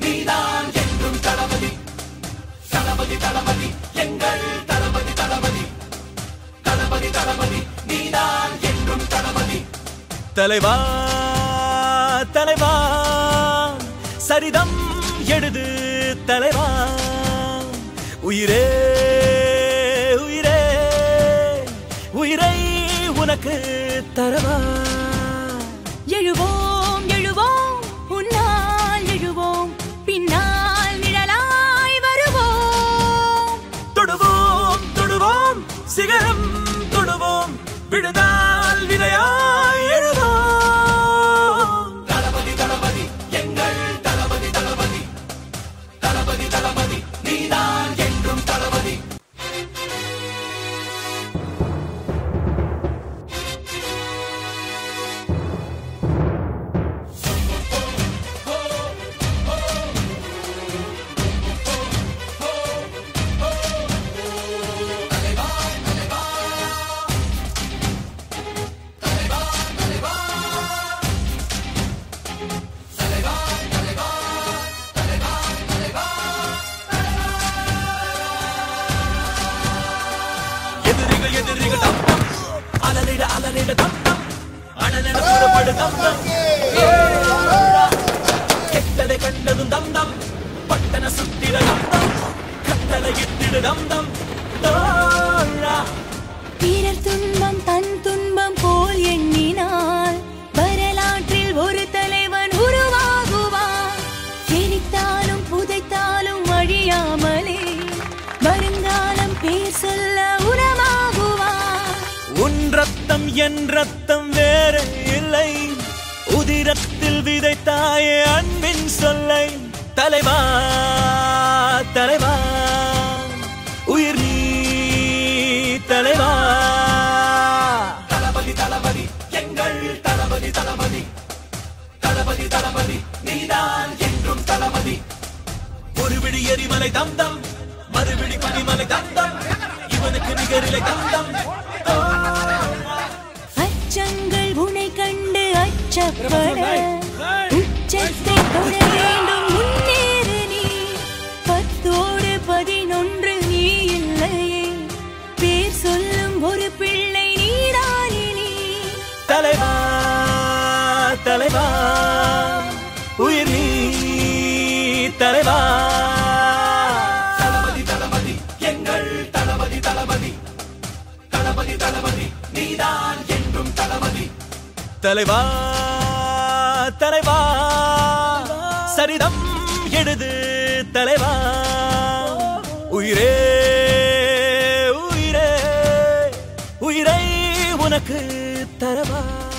நீதான் என்றும் தளபதி தளபதி தளபதி எங்கள் தளபதி தளபதி தளபதி தளபதி நீதான் என்றும் தளபதி தலைவா தலைவா சரிதம் எழுது தலைவா உயிரே உயிரே உயிரை உனக்கு தரவா எழுவோம் எழுவோம் உன்னால் எழுவோம் பின்னால் நிழலாய் வருவோம் தொடுவோம் தொடுவோம் சிகரம் தொடுவோம் விடுதால் விதையாய் எழுவோம் தளபதி தளபதி எங்கள் தளபதி தளபதி தளபதி தளபதி நீதான் என்றும் தளபதி எதிரிகள் எதிரிகள் தம் தம் அலறிட அலறிட தம் தம் அனலென புறப்படு தம் தம் கெட்டதை கண்டதும் தம் தம் பட்டன சுத்திட தம் தம் கட்டளை இட்டிடு தம் தம் தோழா பிறர் துன்பம் தன் துன்பம் போல் எண்ணினால் வரலாற்றில் ஒரு தலைவன் உருவாகுவான் எரித்தாலும் புதைத்தாலும் அழியாமலே வருங்காலம் பேர் சொல்ல உரமாகுவான் உன் ரத்தம் என் ரத்தம் வேற இல்லை உதிரத்தில் விதைத்தாயே அன்பின் சொல்லை தலைவா தலைவா உயிர் நீ தலைவா தளபதி தளபதி எங்கள் தளபதி தளபதி தளபதி தளபதி நீதான் என்றும் தளபதி ஒரு விடி எரிமலை தம் தம் மறுவிடி பனிமலை தம் தம் இவனுக்கு நிகரிலை தம் தம் அச்சங்கள் உனை கண்டு அச்சப்பட உச்சத்தை தொட வேண்டும் முன்னேறு நீ பத்தோடு பதினொன்று நீ இல்லையே பேர் சொல்லும் ஒரு பிள்ளை நீதானே நீ தலைவா தலைவா உயிர் நீ தலைவா தளபதி தளபதி எங்கள் தளபதி தளபதி தளபதி தளபதி நீதான் என்றும் தளபதி தலைவா தலைவா சரிதம் எழுது தலைவா உயிரே உயிரே உயிரை உனக்கு தரவா